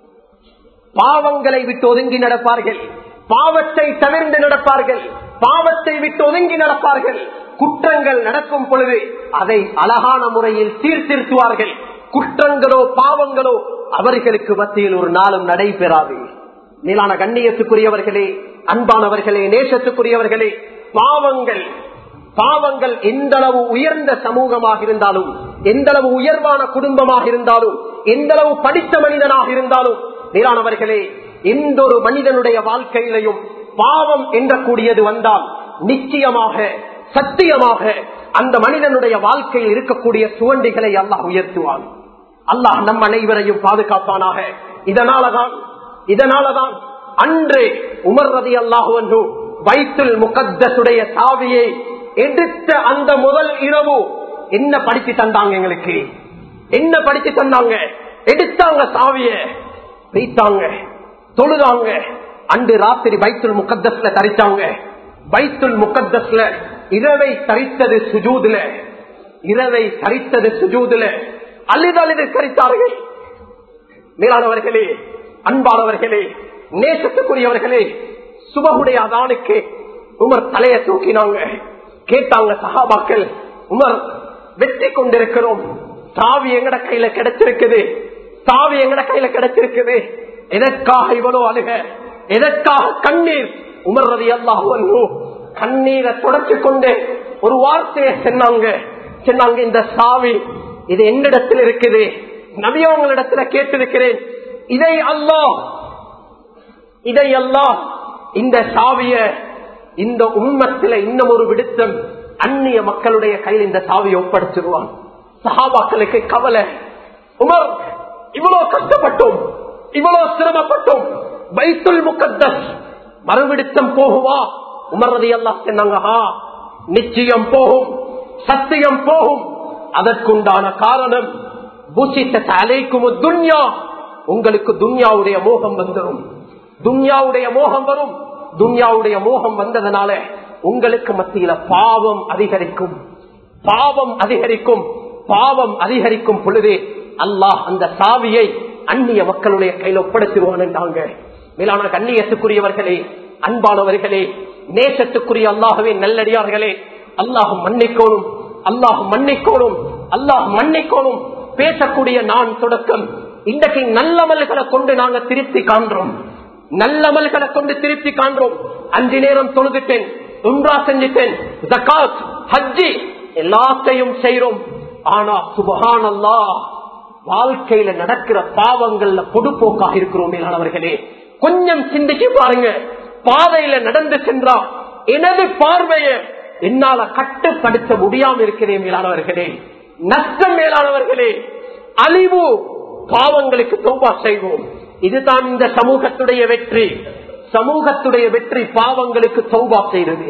S1: பாவங்களை விட்டு ஒதுங்கி நடப்பார்கள் பாவத்தை தவிர்ந்து நடப்பார்கள் பாவத்தை விட்டு ஒதுங்கி நடப்பார்கள் குற்றங்கள் நடக்கும் பொழுது அதை அழகான முறையில் சீர்திருத்துவார்கள் குற்றங்களோ பாவங்களோ அவர்களுக்கு மத்தியில் ஒரு நாளும் நடைபெறாது மேலான கண்ணியத்துக்குரியவர்களே அன்பானவர்களே நேசத்துக்குரியவர்களே பாவங்கள் பாவங்கள் எந்த அளவு உயர்ந்த சமூகமாக இருந்தாலும் எந்த அளவு உயர்வான குடும்பமாக இருந்தாலும் எந்த அளவு படித்த மனிதனாக இருந்தாலும் மேலானவர்களே எந்த ஒரு மனிதனுடைய வாழ்க்கையிலையும் பாவம் என்ற கூடியது வந்தால் நிச்சயமாக சத்தியமாக அந்த மனிதனுடைய வாழ்க்கையில் இருக்கக்கூடிய சுவண்டிகளை அல்லாஹ் உயர்த்துவான் அல்லாஹ் நம் அனைவரையும் பாதுகாப்பானாக இதனாலதான் இதனாலதான் அன்று உமர் ரதி அல்லாஹு வைத்துல் முகத்தசுடைய சாவியை எடுத்த அந்த முதல் இரவு என்ன படிச்சு தந்தாங்க எங்களுக்கு என்ன படிச்சு தந்தாங்க எடுத்தாங்க சாவிய வைத்தாங்க தொழுதாங்க அன்று ராத்திரி பைத்துல் முகத்தஸ்ல தரித்தாங்க பைத்துல் முகத்தஸ்ல இரவை தரித்தது சுஜூதுல இரவை தரித்தது சுஜூதுல அழுது அழுது கரித்தார்கள் மேலானவர்களே அன்பானவர்களே நேசத்துக்குரியவர்களே சுபகுடைய அதானுக்கு உமர் தலைய தூக்கினாங்க கேட்டாங்க சகாபாக்கள் உமர் வெற்றி கொண்டிருக்கிறோம் சாவி எங்கட கையில கிடைச்சிருக்குது சாவி எங்கட கையில கிடைச்சிருக்குது எதற்காக இவ்வளவு அழுக எதற்காக கண்ணீர் உமர் ரதி அல்லாஹு கண்ணீரை தொடச்சு கொண்டு ஒரு வார்த்தையை சொன்னாங்க சொன்னாங்க இந்த சாவி இது என்னிடத்தில் இருக்குது நபியவங்களிடத்துல கேட்டிருக்கிறேன் இதை அல்லாஹ் இதையெல்லாம் இந்த சாவிய இந்த உண்மத்தில இன்னும் ஒரு விடுத்தம் அந்நிய மக்களுடைய கையில் இந்த சாவியை ஒப்படைச்சிருவான் சஹாபாக்களுக்கு கவலை உமர் இவ்வளவு கஷ்டப்பட்டோம் இவ்வளவு சிரமப்பட்டோம் பைத்துல் முகத்தஸ் மறுவிடுத்தம் போகுவா உமர்றது எல்லாம் சொன்னாங்க "ஆ, நிச்சயம் போகும் சத்தியம் போகும் அதற்குண்டான காரணம் பூசித்த அலைக்கும் துன்யா உங்களுக்கு துன்யாவுடைய மோகம் வந்துடும் துன்யாவுடைய மோகம் வரும் துன்யாவுடைய மோகம் வந்ததனால உங்களுக்கு மத்தியில பாவம் அதிகரிக்கும் பாவம் அதிகரிக்கும் பாவம் அதிகரிக்கும் பொழுது அல்லாஹ் அந்த சாவியை அந்நிய மக்களுடைய கையில் ஒப்படைத்திருவான்டாங்க மேலான கண்ணியத்துக்குரியவர்களே அன்பானவர்களே நேசத்துக்குரிய அல்லாகவே நல்லடியார்களே அல்லாஹ் மன்னிக்கோணும் அல்லாஹ் மன்னிக்கோணும் அல்லாஹ் மன்னிக்கோணும் பேசக்கூடிய நான் தொடக்கம் இன்றைக்கு நல்லமல்களை கொண்டு நாங்க திருப்தி காண்றோம் நல்லமல்களை கொண்டு திருப்தி காண்றோம் அஞ்சு நேரம் தொழுதுட்டேன் உம்ரா செஞ்சுட்டேன் ஜக்காத் ஹஜ்ஜி எல்லாத்தையும் செய்யறோம் ஆனா சுபஹான் வாழ்க்கையில நடக்கிற பாவங்கள்ல பொடுப்போக்காக இருக்கிறோம் மேலானவர்களே கொஞ்சம் சிந்திச்சு பாருங்க பாதையில நடந்து சென்றா எனது பார்வைய என்னால கட்டுப்படுத்த முடியாம இருக்கிறேன் மேலானவர்களே நஷ்டம் மேலானவர்களே அழிவு பாவங்களுக்கு தோபா செய்வோம் இதுதான் இந்த சமூகத்துடைய வெற்றி சமூகத்துடைய வெற்றி பாவங்களுக்கு தௌபா செய்வது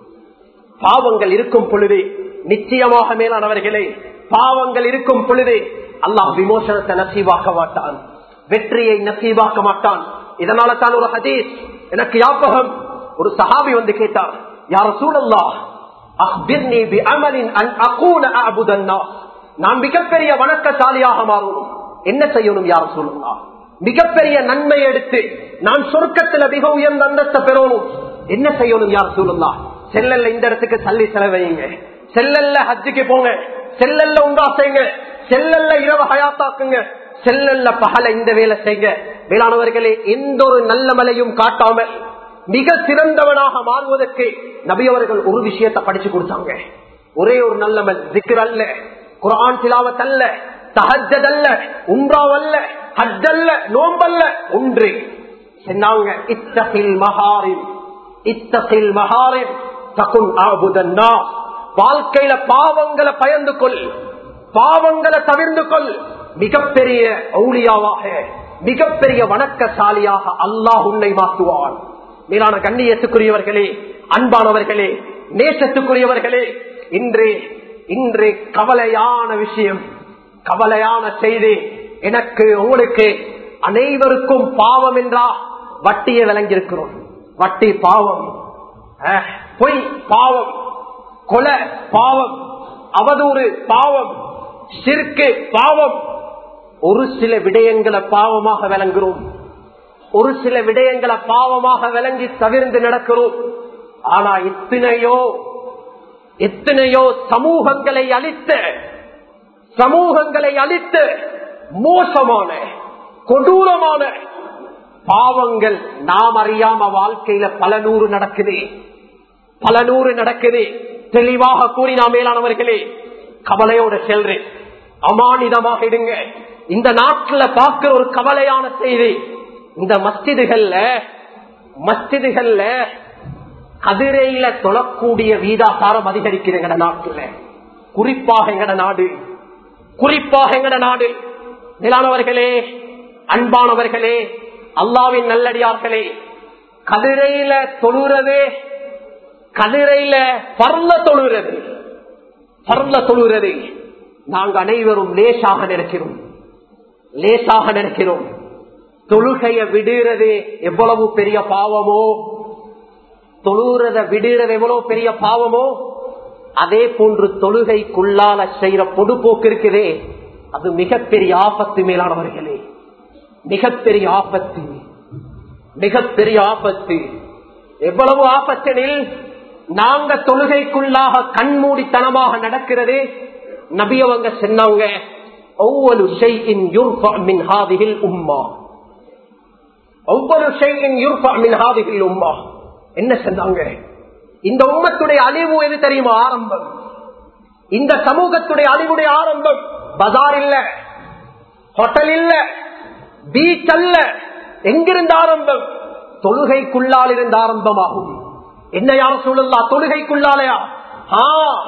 S1: பாவங்கள் இருக்கும் பொழுது நிச்சயமாக மேலானவர்களே பாவங்கள் இருக்கும் பொழுது அல்லாஹ் விமோசனத்தை நசீவாக்க மாட்டான் வெற்றியை நசீவாக்க மாட்டான் இதனால தான் ஒரு ஹதீஸ் எனக்கு யாபகம் ஒரு சஹாபி வந்து கேட்டார் யார சூழல்லா அஹ்பிர்னி பி அமலின் அன் அகூன அபுதன்னா நான் மிகப்பெரிய வணக்கசாலியாக மாறணும் என்ன செய்யணும் யார சூழல்லா மிகப்பெரிய நன்மை எடுத்து நான் சொர்க்கத்துல மிக உயர்ந்த அந்தஸ்தை பெறணும் என்ன செய்யணும் யார் சூழல்லா செல்லல்ல இந்த இடத்துக்கு தள்ளி செலவையுங்க செல்லல்ல ஹஜ்ஜுக்கு போங்க செல்லல்ல உண்டா செய்யுங்க செல்லல்ல இரவு ஹயாத்தாக்குங்க செல்லல்ல பகல இந்த வேலை செய்யுங்க வேளாணவர்களே எந்த ஒரு நல்ல மலையும் காட்டாமல் மிக சிறந்தவனாக மாறுவதற்கு நபியவர்கள் ஒரு விஷயத்தை படிச்சு கொடுத்தாங்க ஒரே ஒரு நல்லமல் திக்ர் அல்ல குரான் திலாவத் அல்ல தஹஜத் அல்ல உம்ராவல்ல ஹஜ்ஜல்ல நோம்பல்ல ஒன்று சொன்னாங்க இத்தகில் மகாரின் இத்தகில் மகாரின் தகுன் ஆபுதன்னா வாழ்க்கையில பாவங்களை பயந்து கொள் பாவங்களை தவிர்ந்து கொள் மிகப்பெரிய ஔலியாவாக மிகப்பெரிய வணக்கசாலியாக அல்லாஹ் உன்னை மாற்றுவான் மேலான கண்ணியத்துக்குரியவர்களே அன்பானவர்களே நேசத்துக்குரியவர்களே இன்று இன்று கவலையான விஷயம் கவலையான செய்தி எனக்கு உங்களுக்கு அனைவருக்கும் பாவம் என்றா வட்டியை விளங்கியிருக்கிறோம் வட்டி பாவம் அஹ், பொய் பாவம் கொலை பாவம் அவதூறு பாவம் சிறுக்கு பாவம் ஒரு சில விடயங்களை பாவமாக விளங்குகிறோம் ஒரு சில விடயங்களை பாவமாக விளங்கி தவிர்ந்து நடக்கிறோம் ஆனா எத்தனையோ எத்தனையோ சமூகங்களை அழித்த சமூகங்களை அழித்து மோசமான கொடூரமான பாவங்கள் நாம் அறியாம வாழ்க்கையில பல நூறு நடக்குது பல நூறு நடக்குது தெளிவாக கூறி நாம் மேலானவர்களே கவலையோட செல்றேன் அமானிதமாக இடுங்க இந்த நாட்டுல பார்க்கிற ஒரு கவலையான செய்தி இந்த மஸ்ஜிதுகள்ல மஸ்ஜிதுகள்ல கதிரையில தொழக்கூடிய வீதாசாரம் அதிகரிக்குது எங்கட நாட்டுல குறிப்பாக எங்கட நாடு குறிப்பாக எங்கட நாடு மேலானவர்களே அன்பானவர்களே அல்லாவின் நல்லடியார்களே கதிரையில தொழுறது கதிரையில பர்ல தொழுறது பர்ல தொழுறது நாங்க அனைவரும் லேசாக நினைக்கிறோம் லேசாக நினைக்கிறோம் தொழுகைய விடுறது எவ்வளவு பெரிய பாவமோ தொழுறத விடுறது எவ்வளவு பெரிய பாவமோ அதே போன்று தொழுகைக்குள்ளால செய்யற பொடுப்போக்கு இருக்குதே அது மிகப்பெரிய ஆபத்து மேலானவர்களே மிகப்பெரிய ஆபத்து மிகப்பெரிய ஆபத்து எவ்வளவு ஆபத்தெனில் நாங்க தொழுகைக்குள்ளாக கண்மூடித்தனமாக நடக்கிறது நபியவங்க சொன்னாங்க ஒவ்வொரு ஷைஇன் யுர்ஃபா மின் ஹாதிஹில் உம்மா ஒவ்வொரு ஷைஇன் யுர்ஃபா மின் ஹாதிஹில் உம்மா என்ன சொன்னாங்க இந்த உம்மத்துடைய அழிவு எது தெரியுமா ஆரம்பம் இந்த சமூகத்துடைய அழிவுடைய ஆரம்பம் பஜார் இல்ல ஹோட்டல் இல்ல பீச் அல்ல எங்கிருந்து ஆரம்பம் தொழுகைக்குள்ளால் இருந்து ஆரம்பமாகும் என்ன யார சூழல்லா தொழுகைக்குள்ளாலையா ஆ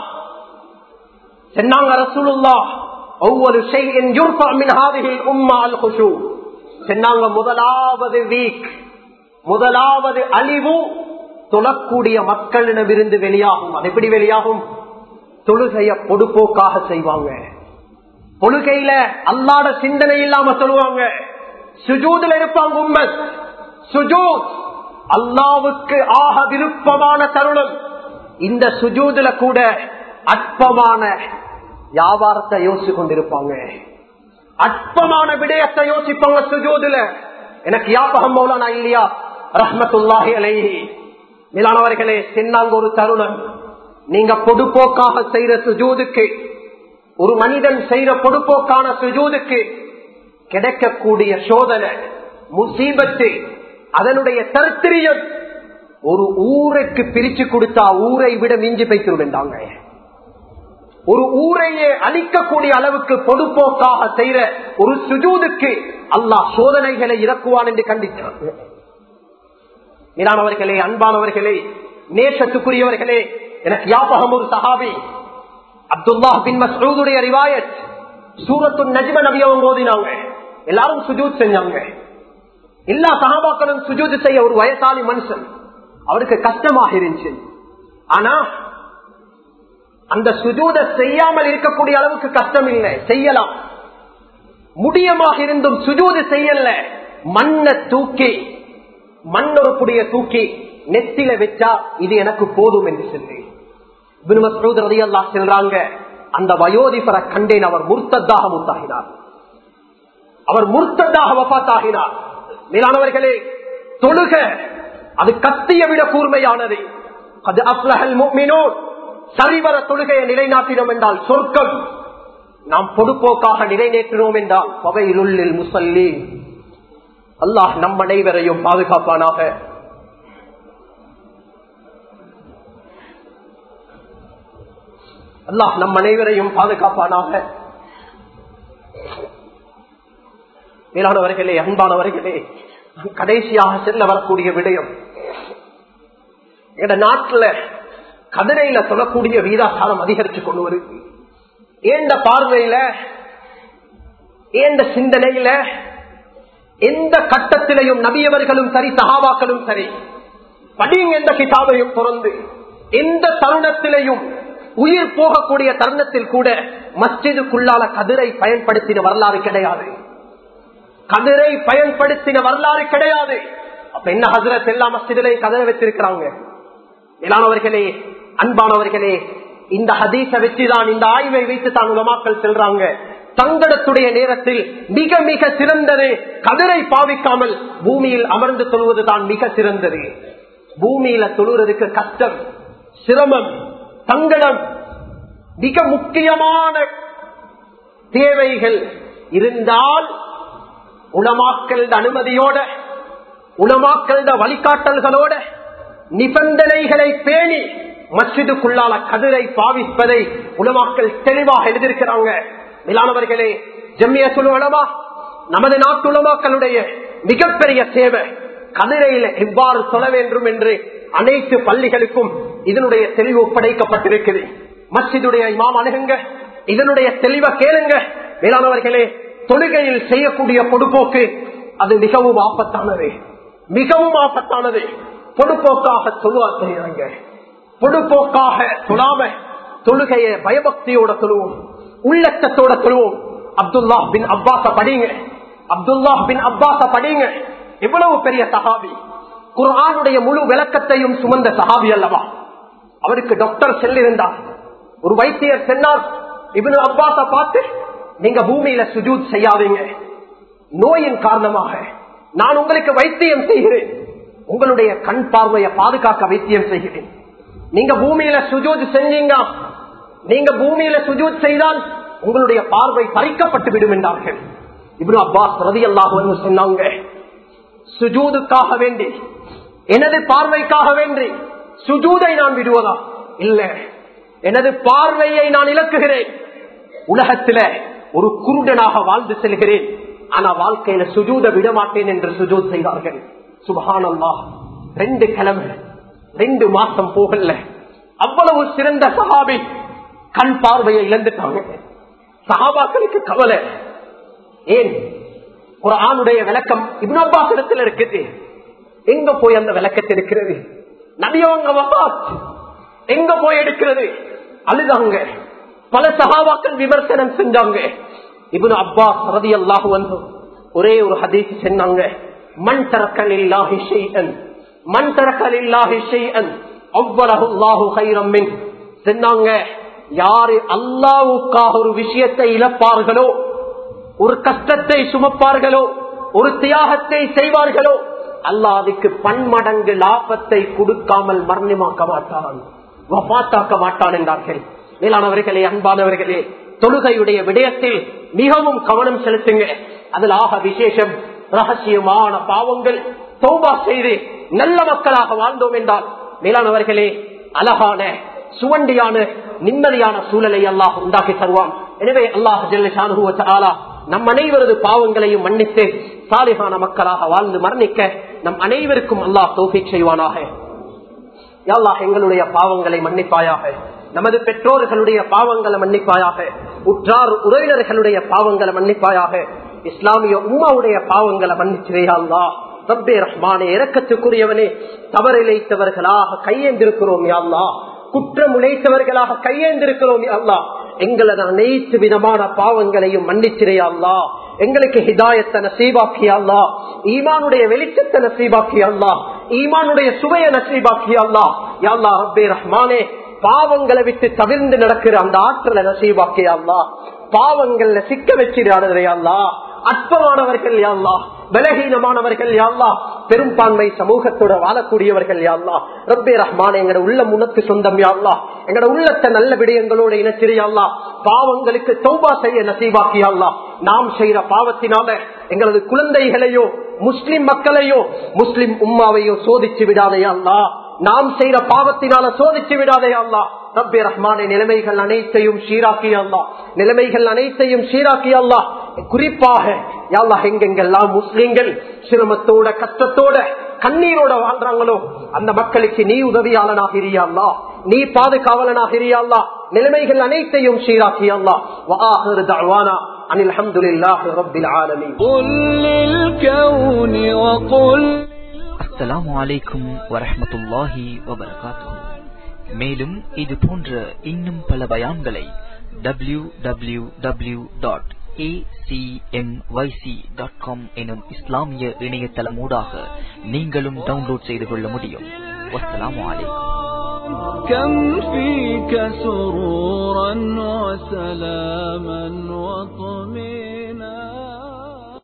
S1: சொன்னாங்க ரசூலுல்லா ஒவ்வொரு ஷைஇன் யுர்ஃபா மின் ஹாதிஹில் உம்மா அல் குஷூ சொன்னாங்க முதலாவது வீக் முதலாவது அழிவு தொழக்கூடிய மக்களிடமிருந்து வெளியாகும் அது எப்படி வெளியாகும் தொழுகைய பொடுப்போக்காக செய்வாங்க தொழுகையில அல்லாட சிந்தனை இல்லாம சொல்லுவாங்க சுஜூதுல இருப்பாங்க உண்மை சுஜூத் அல்லாவுக்கு ஆக விருப்பமான தருணம் இந்த சுஜூதுல கூட அற்பமான வியாபாரத்தை யோசிச்சு கொண்டிருப்பாங்க அற்பமான விடயத்தை யோசிப்பாங்க சுஜூதுல எனக்கு யாபகம் மௌலானா இல்லையா ரஹ்மத்துல்லாஹி அலைஹி மிலானவர்களே சின்னாங்க ஒரு தருணம் நீங்க பொடுப்போக்காக செய்யற சுஜூதுக்கு ஒரு மனிதன் செய்யற பொடுப்போக்கான சுஜூதுக்கு கிடைக்கக்கூடிய சோதனை முசீபத்து அதனுடைய தருத்திரியம் ஒரு ஊருக்கு பிரிச்சு கொடுத்தா ஊரை விட மிஞ்சி வைத்திருந்தாங்க ஒரு ஊரையே அழிக்கக்கூடிய அளவுக்கு பொடுப்போக்காக செய்யற ஒரு சுஜூதுக்கு அல்லாஹ் சோதனைகளை இறக்குவான் என்று கண்டித்தார் மீரானவர்களே அன்பானவர்களே நேசத்துக்குரியவர்களே எனக்கு யாபகம் ஒரு சஹாபி அப்துல்லா பின் மசூதுடைய ரிவாயத் சூரத்து நஜ்ம நபியவங்க ஓதினாங்க எல்லாரும் சுஜூத் செஞ்சாங்க எல்லா சகாபாக்களும் சுஜூத் செய்ய ஒரு வயசாலி மனுஷன் அவருக்கு கஷ்டமாக இருந்துச்சு ஆனா அந்த சுஜூத செய்யாமல் இருக்கக்கூடிய அளவுக்கு கஷ்டம் இல்லை செய்யலாம் முடியமாக இருந்தும் சுஜூது செய்யல மண்ணை தூக்கி மண்ணொரு புடிய தூக்கி நெத்தில வச்சா இது எனக்கு போதும் என்று சொல்லி செல்றாங்க அந்த வயோதிபரை கண்டேன் அவர் முர்த்ததாக முத்தாகினார் அவர் முர்த்ததாக வபாத்தாகினார் மேலானவர்களே தொழுக அது கத்திய விட கூர்மையானது அது அப்லஹல் முக்மினோன் சரிவர தொழுகையை நிலைநாட்டினோம் என்றால் சொர்க்கம் நாம் பொதுப்போக்காக நிலைநேற்றினோம் என்றால் பவையிலுள்ளில் முசல்லி அல்லாஹ் நம் அனைவரையும் பாதுகாப்பானாக அல்லாஹ் நம் அனைவரையும் பாதுகாப்பானாக மேலானவர்களே அன்பானவர்களே கடைசியாக செல்ல வரக்கூடிய விடயம் எங்க நாட்டுல கதிரையில சொல்லக்கூடிய வீதாசாரம் அதிகரிச்சு கொண்டு வருது ஏண்ட பார்வையில ஏண்ட சிந்தனையில எந்த கட்டத்திலையும் நபியவர்களும் சரி சகாவாக்களும் சரி படியுங்க எந்த கிதாபையும் திறந்து எந்த தருணத்திலையும் உயிர் போகக்கூடிய தருணத்தில் கூட மஸ்ஜிதுக்குள்ளால கதிரை பயன்படுத்தின வரலாறு கிடையாது கதிரை பயன்படுத்தின வரலாறு கிடையாது அப்ப என்ன ஹசரத் எல்லா மஸ்ஜிதிலையும் கதிரை வச்சிருக்கிறாங்க மேலானவர்களே அன்பானவர்களே இந்த ஹதீச வச்சுதான் இந்த ஆய்வை வைத்து தான் உலமாக்கள் செல்றாங்க சங்கடத்துடைய நேரத்தில் மிக மிக சிறந்தது கதிரை பாவிக்காமல் பூமியில் அமர்ந்து தொழுவது தான் மிக சிறந்தது பூமியில தொழுறதுக்கு கஷ்டம் சிரமம் சங்கடம் மிக முக்கியமான தேவைகள் இருந்தால் உணமாக்கள் அனுமதியோட உணமாக்கள் வழிகாட்டல்களோட நிபந்தனைகளை பேணி மஸ்ஜிதுக்குள்ளால கதிரை பாவிப்பதை உலமாக்கள் தெளிவாக எழுதியிருக்கிறாங்க மிலானவர்களே ஜம்மிய உலமா நமது நாட்டு உலமாக்களுடைய மிகப்பெரிய சேவை கதிரையில எவ்வாறு சொல்ல வேண்டும் என்று அனைத்து பள்ளிகளுக்கும் இதனுடைய தெளிவு ஒப்படைக்கப்பட்டிருக்குது மஸ்ஜிதுடைய இமாம் அணுகுங்க இதனுடைய தெளிவை கேளுங்க மேலானவர்களே தொழுகையில் செய்யக்கூடிய பொடுப்போக்கு அது மிகவும் ஆபத்தானது மிகவும் ஆபத்தானது பொடுப்போக்காக சொல்லுவா செய்யறாங்க பொடுப்போக்காக சொல்லாம தொழுகையை பயபக்தியோட சொல்லுவோம் உள்ளச்சத்தோட சொல்லுவோம் அப்துல்லா பின் அப்பாச படிங்க அப்துல்லா பின் அப்பாச படிங்க எவ்வளவு பெரிய சஹாபி குர்ஆனுடைய முழு விளக்கத்தையும் சுமந்த சஹாபி அல்லவா அவருக்கு டாக்டர் செல்லிருந்தார் ஒரு வைத்தியர் சென்னார் இவனு அப்பாச பார்த்து நீங்க பூமியில சுஜூத் செய்யாதீங்க நோயின் காரணமாக நான் உங்களுக்கு வைத்தியம் செய்கிறேன் உங்களுடைய கண் பார்வையை பாதுகாக்க வைத்தியம் செய்கிறேன் நீங்க பூமியில சுஜூத் செஞ்சீங்க நீங்க பூமியில சுஜூத் செய்தால் உங்களுடைய பார்வை பறிக்கப்பட்டு விடும் என்றார்கள் இப்னு அப்பாஸ் ரதி அல்லாஹ் சொன்னாங்க சுஜூதுக்காக வேண்டி எனது பார்வைக்காக வேண்டி சுஜூதை நான் விடுவதா இல்ல எனது பார்வையை நான் இழக்குகிறேன் உலகத்தில ஒரு குருடனாக வாழ்ந்து செல்கிறேன் ஆனா வாழ்க்கையில சுஜூத விட மாட்டேன் என்று சுஜூத் செய்தார்கள் சுபஹானல்லா ரெண்டு கிழமை ரெண்டு மாசம் போகல அவ்வளவு சிறந்த சஹாபி கண் பார்வையை இழந்துட்டாங்க சஹாபாக்களுக்கு கவலை ஏன் ஒரு ஆணுடைய விளக்கம் இப்னு அப்பாஸ் இடத்துல இருக்குது எங்க போய் அந்த விளக்கத்தை எடுக்கிறது நபியவங்க வபாத் எங்க போய் எடுக்கிறது அழுதாங்க பல சகாபாக்கள் விமர்சனம் செஞ்சாங்க இப்னு அப்பாஸ் ரதி அல்லாஹு வந்து ஒரே ஒரு ஹதீஸ் சொன்னாங்க மண் தரக்கல் இல்லாஹி ஷைஅன் மண் தரக்கல் இல்லாஹி ஷைஅன் அவ்வளஹு அல்லாஹு கைரம் மின் சொன்னாங்க யாரு அல்லாவுக்காக ஒரு விஷயத்தை இழப்பார்களோ ஒரு கஷ்டத்தை சுமப்பார்களோ ஒரு தியாகத்தை செய்வார்களோ அல்லாஹ் அதுக்கு பன்மடங்கு லாபத்தை கொடுக்காமல் மரணிமாக்க மாட்டான் வபாத்தாக்க மாட்டான் என்றார்கள் மேலானவர்களே அன்பானவர்களே தொழுகையுடைய விடயத்தில் மிகவும் கவனம் செலுத்துங்க அதில் ஆக விசேஷம் ரகசியமான பாவங்கள் தௌபா செய்து நல்ல மக்களாக வாழ்ந்தோம் என்றால் மேலானவர்களே அழகான சுவண்டியான நிம்மதியான சூழலை அல்லாஹ் உண்டாக்கி தருவான் எனவே அல்லாஹ் ஜெல்லா நம் அனைவரது பாவங்களையும் மன்னித்து சாலிகான மக்களாக வாழ்ந்து மரணிக்க நம் அனைவருக்கும் அல்லாஹ் தோஃபி செய்வானாக யாழ்லா எங்களுடைய பாவங்களை மன்னிப்பாயாக நமது பெற்றோர்களுடைய பாவங்களை மன்னிப்பாயாக உற்றார் உறவினர்களுடைய பாவங்களை மன்னிப்பாயாக இஸ்லாமிய உம்மாவுடைய பாவங்களை மன்னிச்சிரையாள்லா ரப்பே ரஹ்மானே இறக்கத்துக்குரியவனே தவறிழைத்தவர்களாக கையேந்திருக்கிறோம் யாழ்லா குற்றம் உழைத்தவர்களாக கையேந்திருக்கிறோம் அல்லா எங்களது அனைத்து விதமான பாவங்களையும் மன்னிச்சிரையல்லா எங்களுக்கு ஹிதாயத்தை நசீபாக்கியல்லா ஈமானுடைய வெளிச்சத்தை நசீபாக்கியல்லா ஈமானுடைய சுவைய நசீபாக்கியல்லா யாழ்லா ரப்பே ரஹ்மானே பாவங்களை விட்டு தவிர்ந்து நடக்கிற அந்த ஆற்றலை நசீபாக்கியல்லா பாவங்கள்ல சிக்க வச்சிடாததையல்லா அற்பமானவர்கள் யாழ்லா பலகீனமானவர்கள் யாழ்லா பெரும்பான்மை சமூகத்தோட வாழக்கூடியவர்கள் யாழ்லா ரப்பே ரஹ்மான் எங்கட உள்ள உனக்கு சொந்தம் யாழ்லா எங்கட உள்ளத்தை நல்ல விடயங்களோட இனச்சிறியாள்லா பாவங்களுக்கு தௌபா செய்ய நசீவாக்கியாள்லா நாம் செய்யற பாவத்தினால எங்களது குழந்தைகளையோ முஸ்லிம் மக்களையோ முஸ்லிம் உம்மாவையோ சோதிச்சு விடாதையாள்லா நாம் செய்யற பாவத்தினால சோதிச்சு விடாதையாள்லா ரப்பே ரஹ்மானே நிலைமைகள் அனைத்தையும் சீராக்கியல்லா நிலைமைகள் அனைத்தையும் சீராக்கியல்லா குறிப்பாக யாழ்லா எங்கெங்கெல்லாம் முஸ்லிம்கள் சிரமத்தோட கஷ்டத்தோட கண்ணீரோட வாழ்றாங்களோ அந்த மக்களுக்கு நீ உதவியாளனாக இரியாள்லா நீ பாதுகாவலனாக இரியாள்லா நிலைமைகள் அனைத்தையும் சீராக்கியல்லா வாஹர் தழ்வானா அனில் அஹமதுல்லாஹி ரப்பில் ஆலமீன்
S2: قل للكون وقل
S3: அஸ்ஸலாமு அலைக்கும் வரஹ்மத்துல்லாஹி வபரகாத்துஹு மேலும் இது போன்ற இன்னும் பல பயான்களை டபிள்யூ டபிள்யூ டபிள்யூ டாட் எனும் இஸ்லாமிய இணையதளமூடாக நீங்களும் டவுன்லோட் செய்து கொள்ள முடியும் வஸ்ஸலாமு அலைக்கும்
S2: كم فيك سرورا وسلاما وطهورا